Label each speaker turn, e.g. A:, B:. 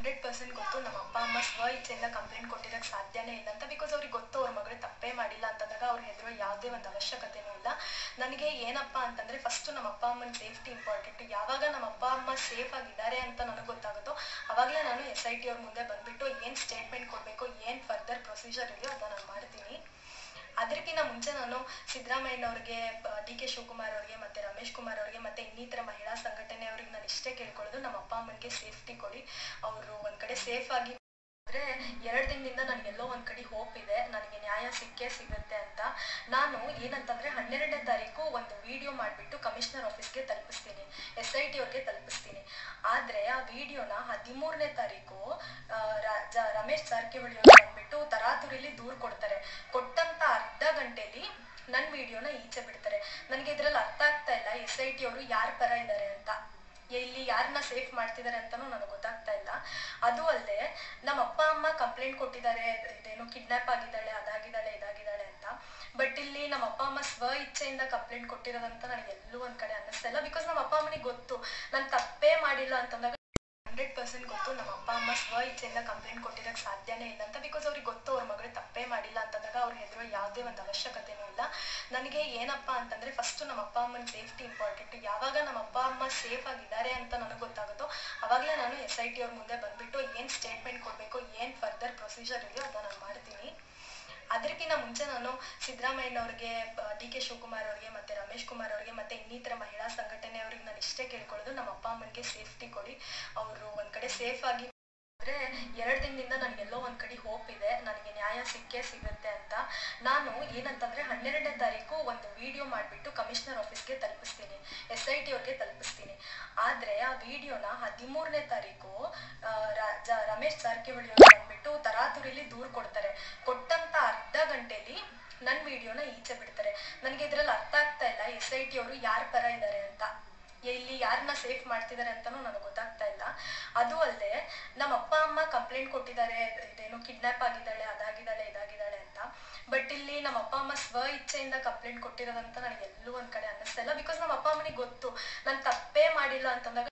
A: hundred percent ಗೊತ್ತು ನಮ್ಮ ಅಪ್ಪ ಅಮ್ಮ ಸ್ವ ಇಚ್ಛೆಯಿಂದ ಕಂಪ್ಲೇಂಟ್ ಕೊಟ್ಟಿರೋಕ್ಕೆ ಸಾಧ್ಯನೇ ಇಲ್ಲ ಅಂತ ಬಿಕಾಸ್ ಅವ್ರಿಗೆ ಗೊತ್ತು ಅವ್ರ ಮಗಳು ತಪ್ಪೇ ಮಾಡಿಲ್ಲ ಅಂತಂದಾಗ ಅವ್ರು ಹೆದರೋ ಯಾವುದೇ ಒಂದು ಅವಶ್ಯಕತೆನೂ ಇಲ್ಲ ನನಗೆ ಏನಪ್ಪ ಅಂತಂದ್ರೆ ಫಸ್ಟ್ ನಮ್ಮ ಅಪ್ಪ ಅಮ್ಮನ ಸೇಫ್ಟಿ ಇಂಪಾರ್ಟೆಂಟ್ ಯಾವಾಗ ನಮ್ಮ ಅಪ್ಪ ಅಮ್ಮ ಸೇಫ್ ಆಗಿದ್ದಾರೆ ಅಂತ ನನಗೆ ಗೊತ್ತಾಗುತ್ತೋ ಅವಾಗಲೇ ನಾನು ಎಸ್ ಐ ಟಿ ಅವ್ರ ಮುಂದೆ ಬಂದ್ಬಿಟ್ಟು ಏನು ಸ್ಟೇಟ್ಮೆಂಟ್ ಕೊಡಬೇಕು ಏನು ಫರ್ದರ್ ಪ್ರೊಸೀಜರ್ ಇದೆಯೋ ಅದನ್ನ ನಾನು ಮಾಡ್ತೀನಿ ಅದಕ್ಕಿಂತ ಮುಂಚೆ ನಾನು ಸಿದ್ದರಾಮಯ್ಯನವ್ರಿಗೆ ಡಿ ಕೆ ಶಿವಕುಮಾರ್ ಅವ್ರಿಗೆ ಮತ್ತೆ ರಮೇಶ್ ಕುಮಾರ್ ಅವ್ರಿಗೆ ಮತ್ತೆ ಇನ್ನಿತರ ಮಹಿಳಾ ಸಂಘಟನೆ ಅವ್ರಿಗೆ ನಾನು ಇಷ್ಟೇ ಕೇಳ್ಕೊಳ್ಳೋದು ನಮ್ಮ ಅಪ್ಪ ಅಮ್ಮನಿಗೆ ಸೇಫ್ಟಿ ಕೊಡಿ ಅವರು ಒಂದ್ ಕಡೆ ಸೇಫ್ ಆಗಿ ಅಂದ್ರೆ ಎರಡು ದಿನದಿಂದ ನನಗೆಲ್ಲೋ ಒಂದ್ ಕಡೆ ಹೋಪ್ ಇದೆ ನನಗೆ ನ್ಯಾಯ ಸಿಕ್ಕೇ ಸಿಗುತ್ತೆ ಅಂತ ನಾನು ಏನಂತಂದ್ರೆ ಹನ್ನೆರಡನೇ ತಾರೀಕು ಒಂದು ವಿಡಿಯೋ ಮಾಡಿಬಿಟ್ಟು ಕಮಿಷನರ್ ಆಫೀಸ್ಗೆ ತಲುಪಿಸ್ತೀನಿ ಎಸ್ ಐ ಟಿ ಅವ್ರಿಗೆ ತಲುಪಿಸ್ತೀನಿ ಆದ್ರೆ ಆ ವಿಡಿಯೋನ ಹದಿಮೂರನೇ ತಾರೀಕು ಆ, ರ- ಜ- ರಮೇಶ್ ಜಾರಕಿಹೊಳಿ ಅವರು ಬಂದ್ಬಿಟ್ಟು ತರಾತುರಿಲಿ ದೂರ್ ಕೊಡ್ತಾರೆ ಕೊಟ್ಟಂತ ಅರ್ಧ ಗಂಟೆಲಿ ನನ್ನ ವಿಡಿಯೋನ ಈಚೆ ಬಿಡ್ತಾರೆ ನನಗೆ ಇದ್ರಲ್ಲಿ ಅರ್ಥ ಆಗ್ತಾ ಇಲ್ಲ ಎಸ್ ಐ ಟಿ ಅವರು ಯಾರ ಪರ ಇದ್ದಾರೆ ಅಂತ ಇಲ್ಲಿ ಯಾರನ್ನ ಸೇಫ್ ಮಾಡ್ತಿದ್ದಾರೆ ಅಂತಾನೂ ನನಗೆ ಗೊತ್ತಾಗ್ತಾ ಇಲ್ಲ ಅದು ಅಲ್ಲದೆ ನಮ್ಮ ಅಪ್ಪ ಅಮ್ಮ ಕಂಪ್ಲೇಂಟ್ ಕೊಟ್ಟಿದ್ದಾರೆ ಇದೇನು ಕಿಡ್ನಾಪ್ ಆಗಿದ್ದಾಳೆ ಅದಾಗಿದ್ದಾಳೆ ಇದಾಗಿದ್ದಾಳೆ ಅಂತ ಬಟ್ ಇಲ್ಲಿ ನಮ್ಮ ಅಪ್ಪ ಅಮ್ಮ ಸ್ವ ಇಚ್ಛೆಯಿಂದ ಕಂಪ್ಲೇಂಟ್ ಕೊಟ್ಟಿರೋದಂತ ನನಗೆ ಎಲ್ಲೂ ಒಂದ್ ಕಡೆ ಅನ್ನಿಸ್ತಾ ಇಲ್ಲ ಬಿಕಾಸ್ ನಮ್ಮ ಅಪ್ಪ ಅಮ್ಮನಿಗೆ ಗೊತ್ತು ನಾನು ತಪ್ಪೇ ಮಾಡಿಲ್ಲ ಅಂತಂದಾಗ ಹಂಡ್ರೆಡ್ ಪರ್ಸೆಂಟ್ ಗೊತ್ತು ನಮ್ಮ ಅಪ್ಪ ಅಮ್ಮ ಸ್ವ ಇಚ್ಛೆಯಿಂದ ಕಂಪ್ಲೇಂಟ್ ಕೊಟ್ಟಿರೋಕ್ಕೆ ಸಾಧ್ಯನೇ ಇಲ್ಲ ಅಂತ ಬಿಕಾಸ್ ಅವ್ರಿಗೆ ಗೊತ್ತು ಅವ್ರ ಮಗಳು ತಪ್ಪೇ ಮಾಡಿಲ್ಲ ಅಂತಂದಾಗ ಅವ್ರು ಹೆದರೋ ಯಾವುದೇ ಒಂದು ಅವಶ್ಯಕತೆನೂ ಇಲ್ಲ ನನಗೆ ಏನಪ್ಪ ಅಂತಂದ್ರೆ ಫಸ್ಟ್ ನಮ್ಮ ಅಪ್ಪ ಅಮ್ಮನ ಸೇಫ್ಟಿ ಇಂಪಾರ್ಟೆಂಟ್ ಯಾವಾಗ ನಮ್ಮ ಅಪ್ಪ ಅಮ್ಮ ಸೇಫ್ ಆಗಿದ್ದಾರೆ ಅಂತ ನನಗೆ ಗೊತ್ತಾಗುತ್ತೋ ಅವಾಗಲೇ ನಾನು ಎಸ್ ಐ ಟಿ ಅವ್ರ ಮುಂದೆ ಬಂದ್ಬಿಟ್ಟು ಏನು ಸ್ಟೇಟ್ಮೆಂಟ್ ಕೊಡಬೇಕು ಏನು ಫರ್ದರ್ ಪ್ರೊಸೀಜರ್ ಇದೆಯೋ ಅದನ್ನ ನಾನು ಮಾಡ್ತೀನಿ ಅದಕ್ಕಿಂತ ಮುಂಚೆ ನಾನು ಸಿದ್ದರಾಮಯ್ಯನವ್ರಿಗೆ ಡಿ ಕೆ ಶಿವಕುಮಾರ್ ಅವ್ರಿಗೆ ಮತ್ತೆ ರಮೇಶ್ ಕುಮಾರ್ ಅವ್ರಿಗೆ ಮತ್ತೆ ಇನ್ನಿತರ ಮಹಿಳಾ ಸಂಘಟನೆ ಅವ್ರಿಗೆ ನಾನು ಇಷ್ಟೇ ಕೇಳ್ಕೊಳ್ಳೋದು ನಮ್ಮ ಅಪ್ಪ ಅಮ್ಮನಿಗೆ ಸೇಫ್ಟಿ ಕೊಡಿ ಅವರು ಒಂದ್ ಕಡೆ ಸೇಫ್ ಆಗಿ ಅಂದ್ರೆ ಎರಡು ದಿನದಿಂದ ನನಗೆಲ್ಲೋ ಒಂದ್ ಕಡೆ ಹೋಪ್ ಇದೆ ನನಗೆ ನ್ಯಾಯ ಸಿಕ್ಕೇ ಸಿಗುತ್ತೆ ಅಂತ ನಾನು ಏನಂತಂದ್ರೆ ಹನ್ನೆರಡನೇ ತಾರೀಕು ಒಂದು ವಿಡಿಯೋ ಮಾಡಿಬಿಟ್ಟು ಕಮಿಷನರ್ ಆಫೀಸ್ಗೆ ತಲುಪಿಸ್ತೀನಿ ಎಸ್ ಐ ಟಿ ಅವ್ರಿಗೆ ತಲುಪಿಸ್ತೀನಿ ಆದ್ರೆ ಆ ವಿಡಿಯೋನ ಹದಿಮೂರನೇ ತಾರೀಕು ಆ, ರ- ಜ- ರಮೇಶ್ ಜಾರಕಿಹೊಳಿ ಅವರು ಬಂದ್ಬಿಟ್ಟು ತರಾತುರಿಲಿ ದೂರ್ ಕೊಡ್ತಾರೆ ಕೊಟ್ಟಂತ ಅರ್ಧ ಗಂಟೆಲಿ ನನ್ನ ವಿಡಿಯೋನ ಈಚೆ ಬಿಡ್ತಾರೆ ನನಗೆ ಇದ್ರಲ್ಲಿ ಅರ್ಥ ಆಗ್ತಾ ಇಲ್ಲ ಎಸ್ ಐ ಟಿ ಅವರು ಯಾರ ಪರ ಇದ್ದಾರೆ ಅಂತ ಇಲ್ಲಿ ಯಾರನ್ನ ಸೇಫ್ ಮಾಡ್ತಿದ್ದಾರೆ ಅಂತಾನೂ ನನಗೆ ಗೊತ್ತಾಗ್ತಾ ಇಲ್ಲ ಅದು ಅಲ್ಲದೆ ನಮ್ಮ ಅಪ್ಪ ಅಮ್ಮ ಕಂಪ್ಲೇಂಟ್ ಕೊಟ್ಟಿದ್ದಾರೆ ಇದೇನು ಕಿಡ್ನಾಪ್ ಆಗಿದ್ದಾಳೆ ಅದಾಗಿದ್ದಾಳೆ ಇದಾಗಿದ್ದಾಳೆ ಅಂತ ಬಟ್ ಇಲ್ಲಿ ನಮ್ಮ ಅಪ್ಪ ಅಮ್ಮ ಸ್ವ ಇಚ್ಛೆಯಿಂದ ಕಂಪ್ಲೇಂಟ್ ಕೊಟ್ಟಿರೋದಂತ ನನಗೆ ಎಲ್ಲೂ ಒಂದ್ ಕಡೆ ಅನ್ನಿಸ್ತಾ ಇಲ್ಲ ಬಿಕಾಸ್ ನಮ್ಮ ಅಪ್ಪ ಅಮ್ಮನಿಗೆ ಗೊತ್ತು ನಾನು ತಪ್ಪೇ ಮಾಡಿಲ್ಲ ಅಂತಂದಾಗ